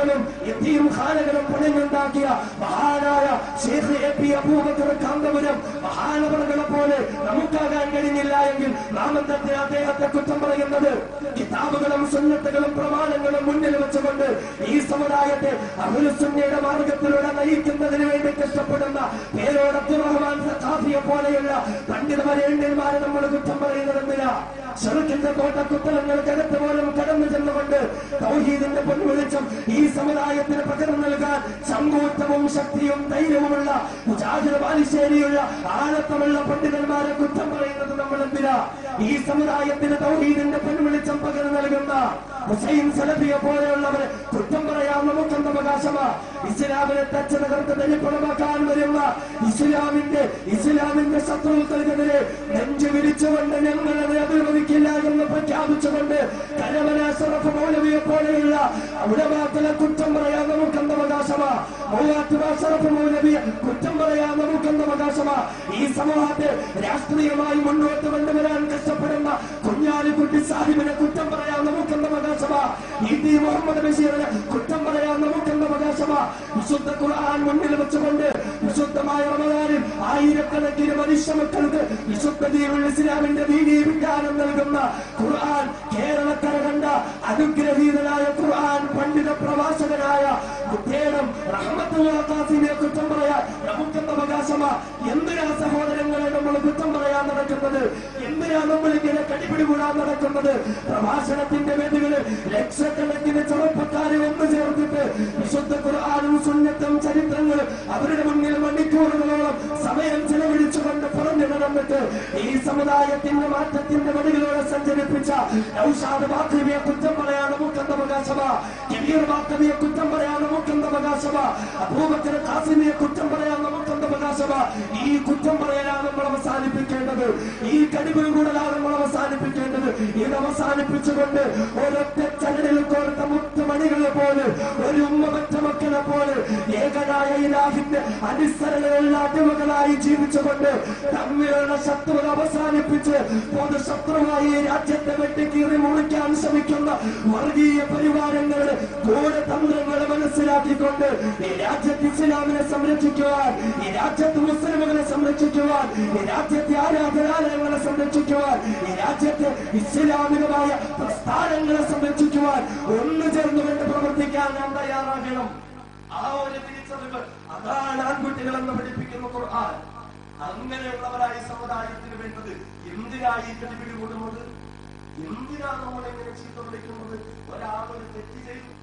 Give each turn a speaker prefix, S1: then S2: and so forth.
S1: പള്ളികളും എത്തിയും ഖാനകളും പണിഞ്ഞുണ്ടാക്കിയ മഹാനായ ഷേഖ് എ പി അബൂബക്കർ കാന്തപുരം മഹാനവറുകളെ പോലെ നമുക്കാകാൻ കഴിഞ്ഞില്ല എങ്കിൽ നാം എന്തെങ്കിലും അദ്ദേഹത്തെ കുറ്റം പറയുന്നത് കിതാബുകളും സുന്നത്തുകളും പ്രമാണങ്ങളും മുന്നിൽ വെച്ചുകൊണ്ട് ഈ സമുദായത്തെ അഹുലുസുന്നയുടെ മാർഗത്തിലൂടെ നയിക്കുന്നതിന് വേണ്ടി കഷ്ടപ്പെടുന്ന പേരോട് അബ്ദുറഹ്മാൻ സഖാഫിയെ പോലെയുള്ള പണ്ഡിത വരേണ്യന്മാരെ നമ്മൾ കുറ്റം പറയുന്നതെന്തിനാ ചെറുക്കിന്റെ കോട്ടക്കുത്തലങ്ങൾക്കകത്ത് പോലും കടന്നു ചെന്നുകൊണ്ട് തൗഹീദിന്റെ പൊൻവെളിച്ചം ഈ സമുദായത്തിന് പകർന്നു നൽകാൻ ചങ്കൂറ്റവും ശക്തിയും ധൈര്യവുമുള്ള മുജാഹിദ് ബാലുശ്ശേരിയുള്ള ആഴത്തമുള്ള പണ്ഡിതന്മാരെ കുറ്റം പറയുന്നത് നമ്മൾ എന്തിനാ ഈ സമുദായത്തിന് തൗഹീദിന്റെ പൊൻവെളിച്ചം പകർന്നു നൽകുന്ന ഹുസൈൻ സലഫിയെ പോലെയുള്ളവരെ കുറ്റം പറയാൻ നമുക്കെന്ത് അവകാശമാ ഇസ്ലാമിനെ തച്ച് തകർത്ത് തനിപ്പണമാക്കാൻ വരുന്ന ഇസ്ലാമിന്റെ ഇസ്ലാമിന്റെ ശത്രുക്കൾക്കെതിരെ നെഞ്ചു വിരിച്ചുകൊണ്ട് ഞങ്ങളത് അനുവദിക്കില്ല എന്ന് പ്രഖ്യാപിച്ചുകൊണ്ട് കരമന അഷറഫ് മൗലവിയെ പോലെയുള്ള ഉടമാക്കളെ കുറ്റം പറയാൻ നമുക്കെന്ത് അവകാശമാ മൗലാത്തുബ അഷറഫ് മൗലവിയെ കുറ്റം പറയാൻ നമുക്കെന്ത് അവകാശമാ ഈ സമൂഹത്തെ രാഷ്ട്രീയമായി മുന്നോട്ട് കൊണ്ടുവരാൻ കഷ്ടപ്പെടുന്ന കുഞ്ഞാലിക്കുട്ടി സാഹിബിനെ കുറ്റം പറയാൻ നമുക്കെന്ത് അവകാശമാ ഇ ടി മുഹമ്മദ് ബഷീറിനെ കുറ്റം പറയാൻ നമുക്കെന്ത് അവകാശമാ വിശുദ്ധ ഖുർആൻ മുന്നിൽ വെച്ചുകൊണ്ട് വിശുദ്ധമായ റമദാനിൽ ആയിരക്കണക്കിന് മനുഷ്യ മക്കൾക്ക് വിശുദ്ധ ദീനുൽ ഇസ്ലാമിന്റെ ദീനീ വിജ്ഞാനം നൽകുന്ന ഖുർആൻ കേരളക്കര കണ്ട അനുഗ്രഹീതനായ ഖുർആൻ പണ്ഡിത പ്രവാചകനായ കുട്ടേടം റഹ്മത്തുള്ള ഖാസിനെ കുറ്റം പറയാൻ നമുക്കെന്ത് അവകാശമാ എന്തിനാ സഹോദരങ്ങളെ നമ്മൾ കുറ്റം പറയാൻ നടക്കുന്നത് എന്തിനാ നമ്മൾ ഇങ്ങനെ കടിപിടികൂടാൻ നടക്കുന്നത് പ്രഭാഷണത്തിന്റെ വേദികളിൽ ലക്ഷക്കണക്കിന് ചെറുപ്പക്കാരെ ഒന്നു ചേർത്തിട്ട് വിശുദ്ധ ഖുർആാനും സുന്നത്തും ചരിത്രങ്ങളും അവരുടെ മുന്നിൽ മണിക്കൂറുകളോളം സമയം ചെലവഴിച്ചുകൊണ്ട് പറഞ്ഞു നടന്നിട്ട് ഈ സമുദായത്തിന്റെ മാറ്റത്തിന്റെ വഴികളിലൂടെ സഞ്ചരിപ്പിച്ച നൗഷാദ് ബാക്കവിയെ കുറ്റം പറയാൻ നമുക്കെന്ത് അവകാശമാ കബീർ ബാക്കവിയെ കുറ്റം പറയാൻ നമുക്കെന്ത് അവകാശമാ അബൂബക്കർ ഖാസിമിയെ കുറ്റം പറയാൻ നമുക്കെന്ത് അവകാശമാ ഈ കുറ്റം പറയാനാണ് നമ്മൾ അവസാനിപ്പിക്കേണ്ടത് ഈ കടിപിടി കൂടലാണ് നമ്മൾ അവസാനിപ്പിക്കേണ്ടത് ഇത് അവസാനിപ്പിച്ചുകൊണ്ട് ഒരൊറ്റ ചരടിൽ കോർത്ത മുത്തുമണികളെ പോലെ ഒരു ഉമ്മ പറ്റ മക്കളെ പോലെ ഏകനായ ഇലാഹിന്റെ അനുസരണയുള്ള അടിമകളായി ജീവിച്ചുകൊണ്ട് തമ്മിലുള്ള ശത്രുത അവസാനിപ്പിച്ച് പൊതു ശത്രുവായി ഈ രാജ്യത്തെ വെട്ടിക്കീറി മുറിക്കാൻ ശ്രമിക്കുന്ന വർഗീയ പരിവാരങ്ങളുടെ ഗൂഢതന്ത്രങ്ങളെ മനസ്സിലാക്കിക്കൊണ്ട് ഈ രാജ്യത്ത് ഇസ്ലാമിനെ സംരക്ഷിക്കുവാൻ ഈ രാജ്യത്ത് മുസ്ലിമുകളെ സംരക്ഷിക്കുവാൻ ഈ രാജ്യത്തെ ആരാധനാലയങ്ങളെ സംരക്ഷിക്കുവാൻ ഈ രാജ്യത്തെ ഇസ്ലാമികമായ പ്രസ്ഥാനങ്ങളെ സംരക്ഷിക്കുവാൻ ഒന്നു ചേർന്നുകൊണ്ട് പ്രവർത്തിക്കാൻ നാം തയ്യാറാകണം ആ ഒരു തിരിച്ചറിവ് അതാണ് ആൺകുട്ടികൾ എന്ന് പഠിപ്പിക്കുന്ന ഖുർആൻ അങ്ങനെയുള്ളവരായി സമുദായത്തിന് വേണ്ടത് എന്തിനായി കടിപിടി കൂടുന്നത് എന്തിനാണ് നമ്മൾ എങ്ങനെ ചീത്ത വിളിക്കുന്നത് ഒരാൾ ഒരു തെറ്റ് ചെയ്തു